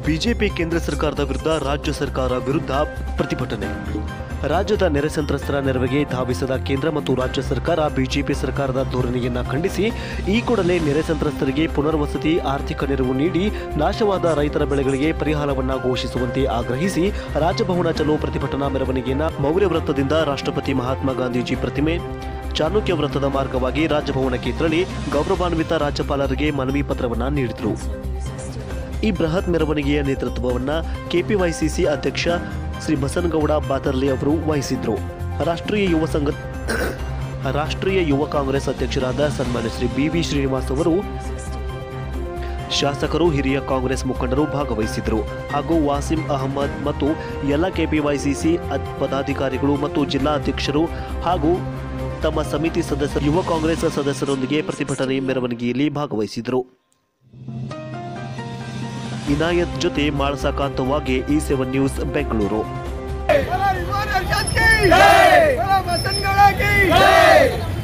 BJP ಕೇಂದ್ರ ಸರ್ಕಾರದ ವಿರುದ್ಧ ರಾಜ್ಯ ಸರ್ಕಾರ ವಿರುದ್ಧ ಪ್ರತಿಭಟನೆ ರಾಜ್ಯದ ನೆರೆ ಸಂತ್ರಸ್ತರ ನೆರವಿಗೆ ಧಾವಿಸದ ಕೇಂದ್ರ ಮತ್ತು ರಾಜ್ಯ ಸರ್ಕಾರ ಬಿಜೆಪಿ ಸರ್ಕಾರದ ಧೋರಣೆಯನ್ನ ಖಂಡಿಸಿ ಈ ಕೂಡಲೇ ನೆರೆ ಸಂತ್ರಸ್ತರಿಗೆ ಪುನರ್ವಸತಿ ಆರ್ಥಿಕ ನೆರವು ನೀಡಿ ನಾಶವಾದ ರೈತರ ಬೆಳೆಗಳಿಗೆ ಪರಿಹಾರವನ್ನ ಘೋಷಿಸುವಂತೆ ಆಗ್ರಹಿಸಿ ರಾಜಭವನ ಚಲೋ ಪ್ರತಿಭಟನಾ ಮೆರವಣಿಗೆಯನ್ನ ಮೌರ್ಯ ವೃತ್ತದಿಂದ ರಾಷ್ಟ್ರಪತಿ ಮಹಾತ್ಮ ಗಾಂಧೀಜಿ ಪ್ರತಿಮೆ ಚಾಣಕ್ಯ ವೃತ್ತದ ಮಾರ್ಗವಾಗಿ ರಾಜಭವನಕ್ಕೆ ತೆರಳಿ ಗೌರವಾನ್ವಿತ ರಾಜ್ಯಪಾಲರಿಗೆ ಮನವಿ ಪತ್ರವನ್ನ ನೀಡಿದರು ಈ ಬೃಹತ್ ಮೆರವಣಿಗೆಯ ನೇತೃತ್ವವನ್ನ ಕೆಪಿವೈಸಿಸಿ ಅಧ್ಯಕ್ಷ ಶ್ರೀ ಬಸನಗೌಡ ಬಾತರ್ಲಿ ಅವರು ವಹಿಸಿದ್ರು ರಾಷ್ಟ್ರೀಯ ಯುವ ಸಂಘ ರಾಷ್ಟ್ರೀಯ ಯುವ ಕಾಂಗ್ರೆಸ್ ಅಧ್ಯಕ್ಷರಾದ ಸನ್ಮಾನ್ಯ ಶ್ರೀ ಬಿ ವಿ ಶ್ರೀನಿವಾಸ್ ಅವರು ಶಾಸಕರು ಹಿರಿಯ ಕಾಂಗ್ರೆಸ್ ಮುಖಂಡರು ಭಾಗವಹಿಸಿದ್ರು ಹಾಗೂ ವಾಸಿಂ ಅಹಮದ್ ಮತ್ತು ಎಲ್ಲ ಕೆಪಿವೈಸಿಸಿ ಅದ್- ಪದಾಧಿಕಾರಿಗಳು ಮತ್ತು ಜಿಲ್ಲಾ ಅಧ್ಯಕ್ಷರು ಹಾಗೂ ತಮ್ಮ ಸಮಿತಿ ಸದಸ್ಯರು ಯುವ ಕಾಂಗ್ರೆಸ್ ಸದಸ್ಯರೊಂದಿಗೆ ಪ್ರತಿಭಟನೆ ಮೆರವಣಿಗೆಯಲ್ಲಿ ಭಾಗವಹಿಸಿದರು ಇನಾಯತ್ ಜೊತೆ ಮಾಳಸಾಕಾಂತವಾಗಿ ಈ ಸೆವೆನ್ ನ್ಯೂಸ್ ಬೆಂಗಳೂರು बोला रिजवान अरशद की जय बोला मसन गौड़ा की जय